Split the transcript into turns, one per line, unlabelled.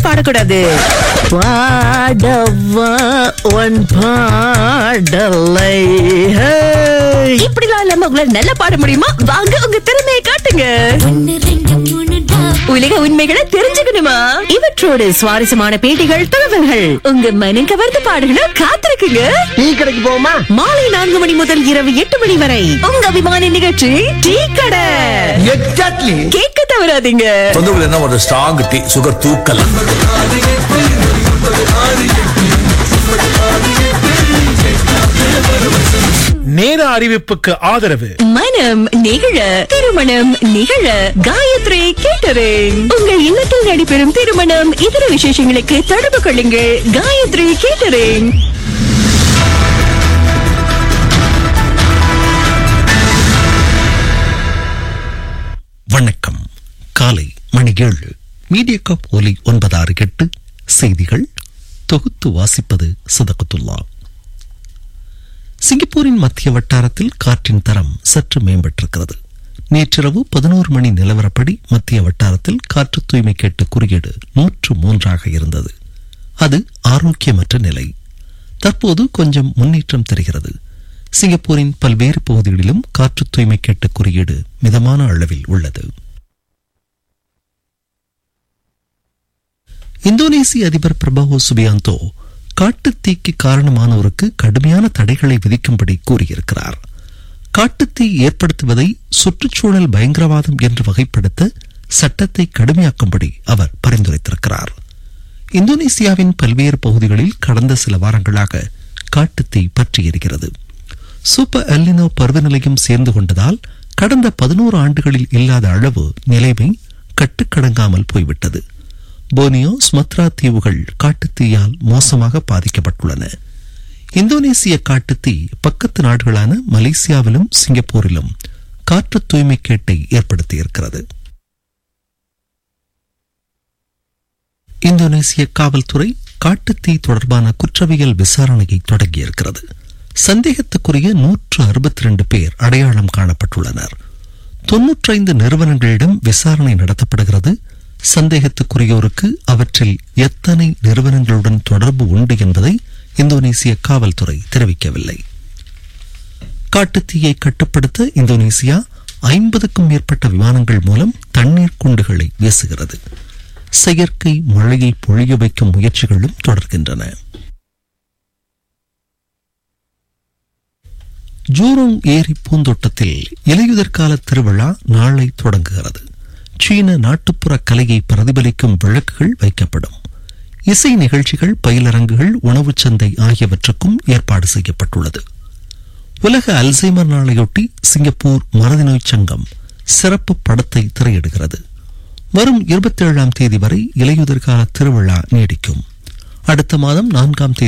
பாடக்கூடாது பாடவா உன் பாடலை ஹே. இப்படிலாம் இல்லாம உங்களால நல்லா பாட முடியுமா வாங்க உங்க திறமையை காட்டுங்க உலக உண்மைகளை தெரிஞ்சுக்கணுமா இவற்றோடு சுவாரஸ்யமான பேட்டிகள் தகவல்கள் உங்க மனம் கவர்ந்து பாடல்கள் காத்திருக்குங்க
டீ கடைக்கு போமா
மாலை நான்கு மணி முதல் இரவு எட்டு மணி வரை உங்க அபிமான நிகழ்ச்சி டீ கடை
எக்ஸாக்ட்லி
கேட்க தவறாதீங்க
தொந்தரவு என்ன ஒரு ஸ்ட்ராங் டீ சுகர் தூக்கல
நேர அறிவிப்புக்கு ஆதரவு
மனம் நிகழ திருமணம் நிகழ காயத்ரி கேட்டரிங் உங்கள் இல்லத்தில் நடைபெறும் திருமணம் இதர விசேஷங்களுக்கு தொடர்பு கொள்ளுங்கள் காயத்ரி கேட்டரிங்
வணக்கம் காலை மணி ஏழு மீடியா கப் ஒலி ஒன்பதாறு எட்டு செய்திகள் தொகுத்து வாசிப்பது சதகத்துல்லா சிங்கப்பூரின் மத்திய வட்டாரத்தில் காற்றின் தரம் சற்று மேம்பட்டிருக்கிறது நேற்றிரவு பதினோரு மணி நிலவரப்படி மத்திய வட்டாரத்தில் காற்று தூய்மை கேட்டு குறியீடு நூற்று மூன்றாக இருந்தது அது ஆரோக்கியமற்ற நிலை தற்போது கொஞ்சம் முன்னேற்றம் தெரிகிறது சிங்கப்பூரின் பல்வேறு பகுதிகளிலும் காற்று தூய்மை கேட்டு குறியீடு மிதமான அளவில் உள்ளது இந்தோனேசிய அதிபர் பிரபாவோ சுபியாந்தோ காட்டுத்தீக்கு காரணமானோருக்கு கடுமையான தடைகளை விதிக்கும்படி கூறியிருக்கிறார் காட்டுத்தீ ஏற்படுத்துவதை சுற்றுச்சூழல் பயங்கரவாதம் என்று வகைப்படுத்த சட்டத்தை கடுமையாக்கும்படி அவர் பரிந்துரைத்திருக்கிறார் இந்தோனேசியாவின் பல்வேறு பகுதிகளில் கடந்த சில வாரங்களாக காட்டுத்தீ பற்றி எரிகிறது சூப்பர் எல்லினோ பருவநிலையும் சேர்ந்து கொண்டதால் கடந்த பதினோரு ஆண்டுகளில் இல்லாத அளவு நிலைமை கட்டுக்கடங்காமல் போய்விட்டது போனியோ சுமத்ரா தீவுகள் காட்டுத்தீயால் மோசமாக பாதிக்கப்பட்டுள்ளன இந்தோனேசிய காட்டுத்தீ பக்கத்து நாடுகளான மலேசியாவிலும் சிங்கப்பூரிலும் காற்று தூய்மை கேட்டை ஏற்படுத்தியிருக்கிறது இந்தோனேசிய காவல்துறை காட்டுத்தீ தொடர்பான குற்றவியல் விசாரணையை தொடங்கியிருக்கிறது சந்தேகத்துக்குரிய நூற்று அறுபத்தி ரெண்டு பேர் அடையாளம் காணப்பட்டுள்ளனர் தொன்னூற்றைந்து நிறுவனங்களிடம் விசாரணை நடத்தப்படுகிறது சந்தேகத்துக்குரியோருக்கு அவற்றில் எத்தனை நிறுவனங்களுடன் தொடர்பு உண்டு என்பதை இந்தோனேசிய காவல்துறை தெரிவிக்கவில்லை காட்டுத்தீயை கட்டுப்படுத்த இந்தோனேசியா ஐம்பதுக்கும் மேற்பட்ட விமானங்கள் மூலம் தண்ணீர் குண்டுகளை வீசுகிறது செயற்கை மழையை பொழிய வைக்கும் முயற்சிகளும் தொடர்கின்றன ஜூரோங் ஏரி பூந்தோட்டத்தில் இலையுதிர்கால திருவிழா நாளை தொடங்குகிறது சீன நாட்டுப்புற கலையை பிரதிபலிக்கும் விளக்குகள் வைக்கப்படும் இசை நிகழ்ச்சிகள் பயிலரங்குகள் உணவுச் சந்தை ஆகியவற்றுக்கும் ஏற்பாடு செய்யப்பட்டுள்ளது உலக அல்சைமர் நாளையொட்டி சிங்கப்பூர் மறதிநோய் சங்கம் சிறப்பு படத்தை திரையிடுகிறது வரும் இருபத்தி ஏழாம் தேதி வரை இலையுதிர்கால திருவிழா நீடிக்கும் அடுத்த மாதம் நான்காம் தேதி